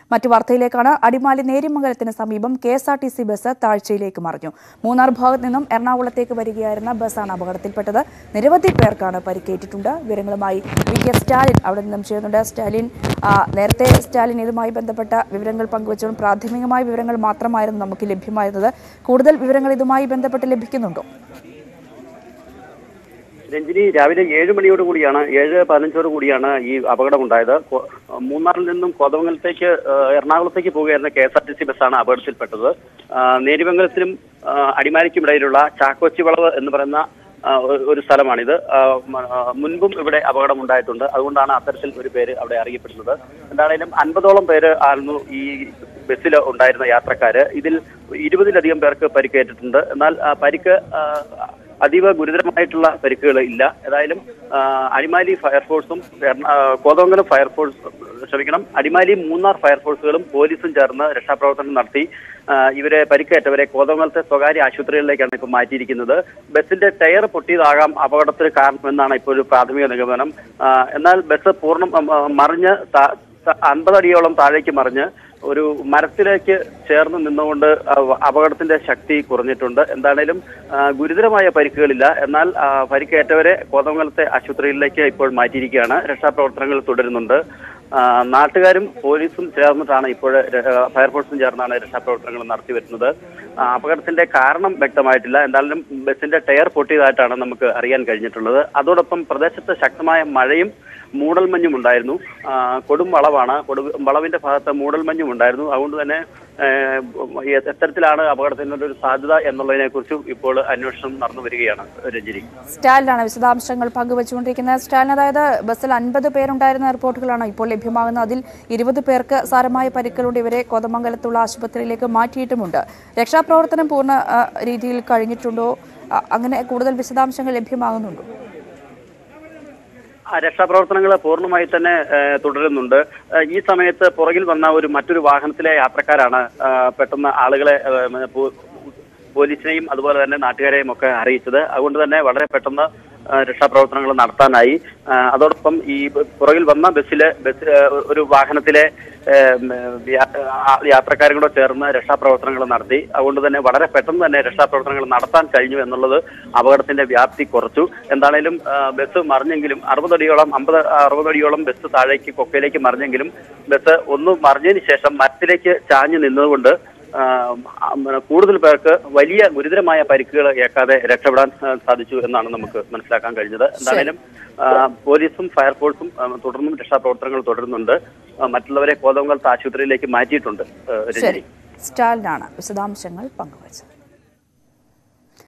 മറ്റു വാർത്തയിലേക്കാണ് അടിമാലി നേരിമംഗലത്തിന് സമീപം K S R T C bus താഴ്ചയിലേക്ക് മറിഞ്ഞു മൂന്നാർ ഭാഗത്ത് നിന്നും എറണാകുളത്തേക്ക് വരികയായിരുന്ന ബസ്സാണ് അപകടത്തിൽപ്പെട്ടത് നിരവധി പേർക്കാണ് പരിക്കേറ്റിട്ടുണ്ട് വിവരങ്ങളുമായി വി കെ സ്റ്റാലിൻ അവിടെ നിന്നും ചേരുന്നുണ്ട് സ്റ്റാലിൻ ആ, നേരത്തെ സ്റ്റാലിൻ ഇതുമായി ബന്ധപ്പെട്ട വിവരങ്ങൾ പങ്കുവച്ചപ്പോൾ പ്രാഥമികമായ വിവരങ്ങൾ മാത്രമായിരുന്നു നമുക്ക് ലഭ്യമായിരുന്നത് കൂടുതൽ വിവരങ്ങൾ ഇതുമായി ബന്ധപ്പെട്ട് ലഭിക്കുന്നുണ്ടോ രഞ്ജിനി രാവിലെ ഏഴ് മണിയോട് കൂടിയാണ് ഏഴ് പതിനഞ്ചോട് കൂടിയാണ് ഈ അപകടം ഉണ്ടായത് കൊ- മൂന്നാറിൽ നിന്നും കോതമംഗലത്തേക്ക് ഏഹ്, എറണാകുളത്തേക്ക് പോവുകയായിരുന്ന K S R T C ബസ്സാണ് അപകടത്തിൽപ്പെട്ടത് ആ, നേരിമംഗലത്തിനും ആ, അടിമാലിക്കും ഇടയിലുള്ള ചാക്കോച്ചി വളവ് എന്ന് പറയുന്ന ആ, ഒരു- ഒരു സ്ഥലമാണിത് ആ, മ- ആ, മുൻപും ഇവിടെ അപകടം ഉണ്ടായിട്ടുണ്ട് അതുകൊണ്ടാണ് അത്തരത്തിൽ ഒരു പേര് അവിടെ അറിയപ്പെടുന്നത് എന്താണേലും അൻപതോളം പേര് ആയിരുന്നു ഈ ബസ്സിൽ ഉണ്ടായിരുന്ന യാത്രക്കാര് ഇതിൽ ഇരുപതിലധികം പേർക്ക് പരിക്കേറ്റിട്ടുണ്ട് എന്നാൽ ആ, പരിക്ക് ആ, അതീവ ഗുരുതരമായിട്ടുള്ള പരിക്കുകൾ ഇല്ല ഏതായാലും ആ, അടിമാലി ഫയർഫോഴ്സും എറണ- ആ, കോതമംഗലം ഫയർഫോഴ്സ് ക്ഷമിക്കണം അടിമാലി മൂന്നാർ ഫയർഫോഴ്സുകളും പോലീസും ചേർന്ന് രക്ഷാപ്രവർത്തനം നടത്തി ആ, ഇവരെ പരിക്കേറ്റവരെ കോതമംഗലത്തെ സ്വകാര്യ ആശുപത്രികളിലേക്കാണ് ഇപ്പോൾ മാറ്റിയിരിക്കുന്നത് ബസ്സിന്റെ ടയർ പൊട്ടിയതാകാം അപകടത്തിന് കാരണമെന്നാണ് ഇപ്പോൾ ഒരു പ്രാഥമിക നിഗമനം ആ, എന്നാൽ ബസ് പൂർണ്ണം ആ, ആ, മറിഞ്ഞ് താ- ത- അൻപതടിയോളം താഴേക്ക് മറിഞ്ഞ് ഒരു മരത്തിലേക്ക് ചേർന്ന് നിന്നുകൊണ്ട് അ- അപകടത്തിന്റെ ശക്തി കുറഞ്ഞിട്ടുണ്ട് എന്താണേലും ആ, ഗുരുതരമായ പരിക്കുകളില്ല എന്നാൽ ആ, പരിക്കേറ്റവരെ കോതമംഗലത്തെ ആശുപത്രിയിലേക്ക് ഇപ്പോൾ മാറ്റിയിരിക്കുകയാണ് രക്ഷാപ്രവർത്തനങ്ങൾ തുടരുന്നുണ്ട് ആ, നാട്ടുകാരും പോലീസും ചേർന്നിട്ടാണ് ഇപ്പോൾ ര- ആ, ഫയർഫോഴ്സും ചേർന്നാണ് രക്ഷാപ്രവർത്തനങ്ങൾ നടത്തി വരുന്നത് ആ, അപകടത്തിന്റെ കാരണം വ്യക്തമായിട്ടില്ല എന്തായാലും ബസിന്റെ ടയർ പൊട്ടിയതായിട്ടാണ് നമുക്ക് അറിയാൻ കഴിഞ്ഞിട്ടുള്ളത് അതോടൊപ്പം പ്രദേശത്ത് ശക്തമായ മഴയും മൂടൽമഞ്ഞും ഉണ്ടായിരുന്നു ആ, കൊടും വളവാണ് കൊടു വളവിന്റെ ഭാഗത്ത് മൂടൽമഞ്ഞും ഉണ്ടായിരുന്നു അതുകൊണ്ട് തന്നെ ഏഹ്, എത്തരത്തിലാണ് അപകടത്തിന്റെ ഒരു സാധ്യത എന്നുള്ളതിനെ കുറിച്ചും ഇപ്പോൾ അന്വേഷണം നടന്നു വരികയാണ് രഞ്ജിനി സ്റ്റാലിനാണ് വിശദാംശങ്ങൾ പങ്കുവച്ചുകൊണ്ടിരിക്കുന്നത് സ്റ്റാലിൻ അതായത് ബസ്സിൽ അൻപത് പേരുണ്ടായിരുന്ന റിപ്പോർട്ടുകളാണ് ഇപ്പോൾ ലഭ്യമാകുന്നത് അതിൽ ഇരുപത് പേർക്ക് സാരമായ പരിക്കുകളുണ്ട് ഇവരെ കോതമംഗലത്തുള്ള ആശുപത്രിയിലേക്ക് മാറ്റിയിട്ടുമുണ്ട് രക്ഷാപ്രവർത്തനം പൂർണ്ണ ആ, രീതിയിൽ കഴിഞ്ഞിട്ടുണ്ടോ ആ, അങ്ങനെ കൂടുതൽ വിശദാംശങ്ങൾ ലഭ്യമാകുന്നുണ്ടോ ആ രക്ഷാപ്രവർത്തനങ്ങൾ പൂർണ്ണമായി തന്നെ ഏഹ്, തുടരുന്നുണ്ട് ഏഹ്, ഈ സമയത്ത് പുറകിൽ വന്ന ഒരു മറ്റൊരു വാഹനത്തിലെ യാത്രക്കാരാണ് ഏഹ്, പെട്ടെന്ന് ആളുകളെ ഏഹ്, പോ- പോലീസിനെയും അതുപോലെ തന്നെ നാട്ടുകാരെയും ഒക്കെ അറിയിച്ചത് അതുകൊണ്ട് തന്നെ വളരെ പെട്ടെന്ന് ആ, രക്ഷാപ്രവർത്തനങ്ങൾ നടത്താനായി ആ, അതോടൊപ്പം ഈ ബ- പുറകിൽ വന്ന ബസ്സിലെ ബസ് ആ, ഒരു വാഹനത്തിലെ ഏം, യാ- ആ, യാത്രക്കാരും കൂടെ ചേർന്ന് രക്ഷാപ്രവർത്തനങ്ങൾ നടത്തി അതുകൊണ്ട് തന്നെ വളരെ പെട്ടെന്ന് തന്നെ രക്ഷാപ്രവർത്തനങ്ങൾ നടത്താൻ കഴിഞ്ഞു എന്നുള്ളത് അപകടത്തിന്റെ വ്യാപ്തി കുറച്ചു എന്താണേലും ആ, ബസ് മറിഞ്ഞെങ്കിലും അറുപതടിയോളം അമ്പത് അറുപതടിയോളം ബസ് താഴേക്ക് കൊക്കയിലേക്ക് മറിഞ്ഞെങ്കിലും ബസ് ഒന്ന് മറിഞ്ഞതിന് ശേഷം മരത്തിലേക്ക് ചാഞ്ഞു നിന്നതുകൊണ്ട് ആ, ആ, കൂടുതൽ പേർക്ക് വലിയ ഗുരുതരമായ പരിക്കുകൾ ഏക്കാതെ രക്ഷപ്പെടാൻ ആ, സാധിച്ചു എന്നാണ് നമുക്ക് മനസ്സിലാക്കാൻ കഴിഞ്ഞത് എന്തായാലും ആ, പോലീസും ഫയർഫോഴ്സും ആ, തുടർന്നും രക്ഷാപ്രവർത്തനങ്ങൾ തുടരുന്നുണ്ട് ആ, മറ്റുള്ളവരെ കോതമംഗലത്ത് ആശുപത്രിയിലേക്ക് മാറ്റിയിട്ടുണ്ട് ആ, രഞ്ജിനി ശരി സ്റ്റാലിനാണ് വിശദാംശങ്ങൾ പങ്കുവച്ചത്